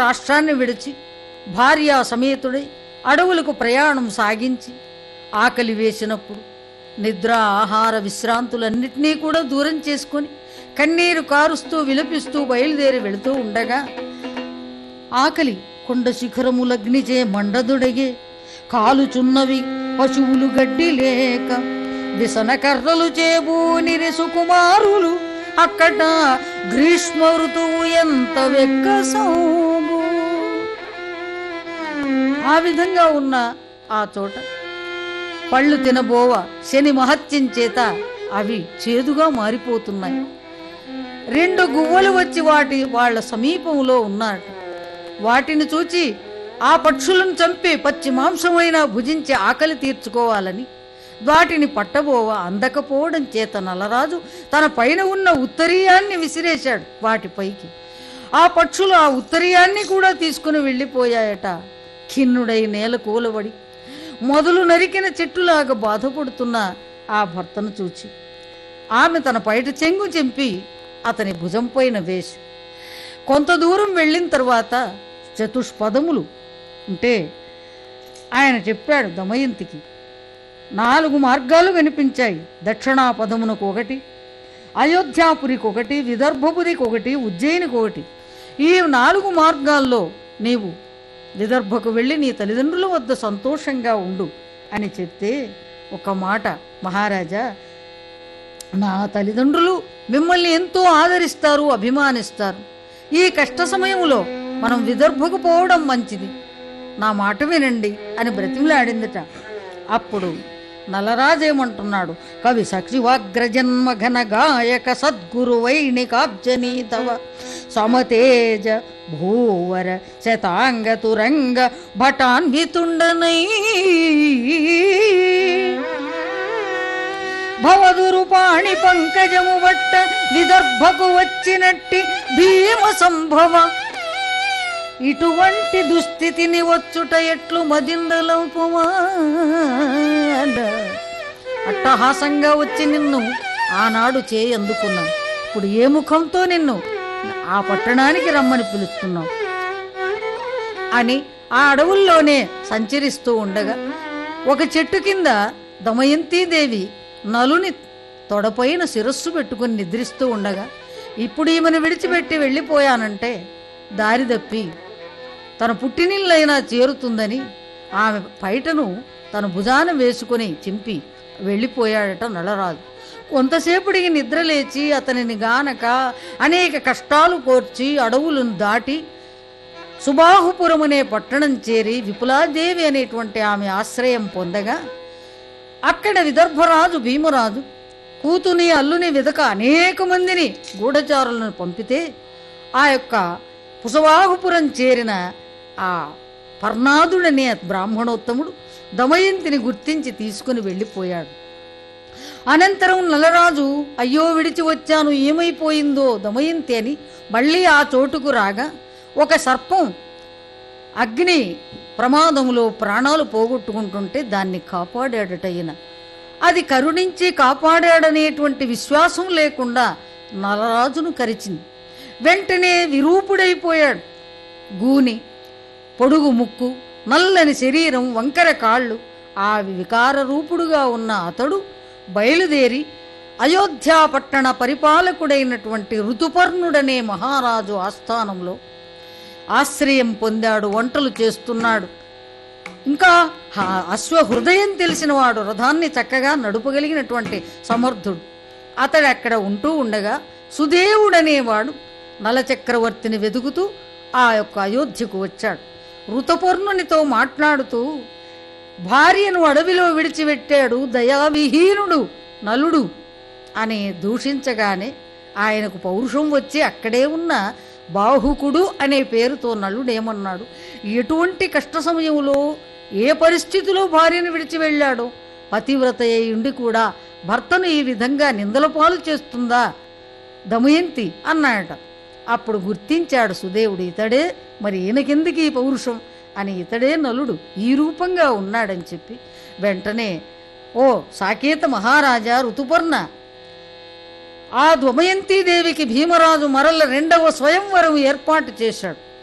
రాష్ట్రాన్ని విడిచి భార్యా సమేతుడై అడవులకు ప్రయాణం సాగించి ఆకలి వేసినప్పుడు నిద్ర ఆహార విశ్రాంతులన్నిటినీ కూడా దూరం చేసుకొని కన్నీరు కారుస్తూ విలపిస్తూ బయలుదేరి వెళుతూ ఉండగా ఆకలి కొండ శిఖరములగ్నిచే మండదుడగే కాలుచున్నవి పశువులు గడ్డి లేక విసన కర్రలు చేబూనిరి సుకుమారులు అక్కట గ్రీష్మ ఋతువు ఎంత వెక్కసోము ఆ విధంగా ఉన్న ఆ చోట పళ్ళు తినబోవ శని మహత్యం చేత అవి చేదుగా మారిపోతున్నాయి రెండు గువ్వలు వచ్చి వాటి వాళ్ళ సమీపంలో ఉన్నారట వాటిని చూచి ఆ పక్షులను చంపి పచ్చి మాంసమైనా భుజించి ఆకలి తీర్చుకోవాలని వాటిని పట్టబోవ అందకపోవడం చేత నలరాజు తన పైన ఉన్న ఉత్తరీయాన్ని విసిరేశాడు వాటిపైకి ఆ పక్షులు ఆ ఉత్తరీయాన్ని కూడా తీసుకుని వెళ్ళిపోయాయట ఖిన్నుడై నేల కూలబడి మొదలు నరికిన చెట్టులాగా బాధపడుతున్న ఆ భర్తను చూచి ఆమె తన పైట చెంగు చెంపి అతని భుజం పైన వేసి కొంత దూరం వెళ్ళిన తర్వాత చతుష్పదములు అంటే ఆయన చెప్పాడు దమయంతికి నాలుగు మార్గాలు కనిపించాయి దక్షిణాపదమునకు ఒకటి అయోధ్యాపురికి ఒకటి విదర్భపురికి ఒకటి ఉజ్జయినికి ఒకటి ఈ నాలుగు మార్గాల్లో నీవు విదర్భకు వెళ్ళి నీ తల్లిదండ్రుల వద్ద సంతోషంగా ఉండు అని చెప్తే ఒక మాట మహారాజా నా తల్లిదండ్రులు మిమ్మల్ని ఎంతో ఆదరిస్తారు అభిమానిస్తారు ఈ కష్ట సమయంలో మనం విదర్భకు పోవడం మంచిది నా మాట వినండి అని బ్రతిమలాడిందట అప్పుడు నలరాజేమంటున్నాడు కవి సఖివాగ్రజన్మ ఘన గాయక సద్గురు వైణికాబ్జనీ తవ సమతేజ భూవర శతాంగ తురంగ భటాన్వితుండనై భవదురు పాణి పంకజము బట్ట విదర్భకు వచ్చినట్టి భీమ సంభవ ఇటువంటి దుస్థితిని వచ్చుట ఎట్లు మదిందలోపమా అట్టహాసంగా వచ్చి నిన్ను ఆనాడు చేయి అందుకున్నాం ఇప్పుడు ఏ ముఖంతో నిన్ను ఆ పట్టణానికి రమ్మని పిలుస్తున్నాం అని ఆ అడవుల్లోనే సంచరిస్తూ ఉండగా ఒక చెట్టు కింద దమయంతీదేవి నలుని తొడపైన శిరస్సు పెట్టుకుని నిద్రిస్తూ ఉండగా ఇప్పుడు ఈమెను విడిచిపెట్టి వెళ్ళిపోయానంటే దారి తప్పి తన పుట్టినిల్లైనా చేరుతుందని ఆమె పైటను తన భుజాన వేసుకుని చింపి వెళ్ళిపోయాడట నలరాజు కొంతసేపటికి నిద్రలేచి అతనిని గానక అనేక కష్టాలు కోర్చి అడవులను దాటి సుబాహుపురం అనే పట్టణం చేరి విపులాదేవి అనేటువంటి ఆమె ఆశ్రయం పొందగా అక్కడ విదర్భరాజు భీమరాజు కూతుని అల్లుని వెదక అనేక మందిని గూఢచారులను పంపితే ఆ యొక్క పుసవాహుపురం చేరిన ఆ పర్ణాదుడనే బ్రాహ్మణోత్తముడు దమయంతిని గుర్తించి తీసుకుని వెళ్ళిపోయాడు అనంతరం నలరాజు అయ్యో విడిచి వచ్చాను ఏమైపోయిందో దమయంతి అని మళ్ళీ ఆ చోటుకు రాగా ఒక సర్పం అగ్ని ప్రమాదములో ప్రాణాలు పోగొట్టుకుంటుంటే దాన్ని కాపాడాడట ఈయన అది కరుణించి కాపాడాడనేటువంటి విశ్వాసం లేకుండా నలరాజును కరిచింది వెంటనే విరూపుడైపోయాడు గూని పొడుగు ముక్కు నల్లని శరీరం వంకర కాళ్ళు ఆ వికార రూపుడుగా ఉన్న అతడు బయలుదేరి అయోధ్యాపట్టణ పరిపాలకుడైనటువంటి ఋతుపర్ణుడనే మహారాజు ఆస్థానంలో ఆశ్రయం పొందాడు వంటలు చేస్తున్నాడు ఇంకా హ- అశ్వ హృదయం తెలిసినవాడు రథాన్ని చక్కగా నడుపగలిగినటువంటి సమర్థుడు అతడు అక్కడ ఉంటూ ఉండగా సుదేవుడనేవాడు నలచక్రవర్తిని వెతుకుతూ ఆ యొక్క అయోధ్యకు వచ్చాడు ఋతపర్ణునితో మాట్లాడుతూ భార్యను అడవిలో విడిచిపెట్టాడు దయావిహీనుడు నలుడు అని దూషించగానే ఆయనకు పౌరుషం వచ్చి అక్కడే ఉన్న బాహుకుడు అనే పేరుతో నలుడేమన్నాడు ఎటువంటి కష్ట సమయంలో ఏ పరిస్థితిలో భార్యను విడిచి వెళ్ళాడో పతివ్రత అయి ఉండి కూడా భర్తను ఈ విధంగా నిందల పాలు చేస్తుందా దమయంతి అన్నాడట అప్పుడు గుర్తించాడు సుదేవుడు ఇతడే మరి ఈయనకెందుకు ఈ పౌరుషం అని ఇతడే నలుడు ఈ రూపంగా ఉన్నాడని చెప్పి వెంటనే ఓ సాకేత మహారాజా ఋతుపర్ణ ఆ ద్వమయంతీదేవికి భీమరాజు మరల రెండవ స్వయంవరం ఏర్పాటు చేశాడు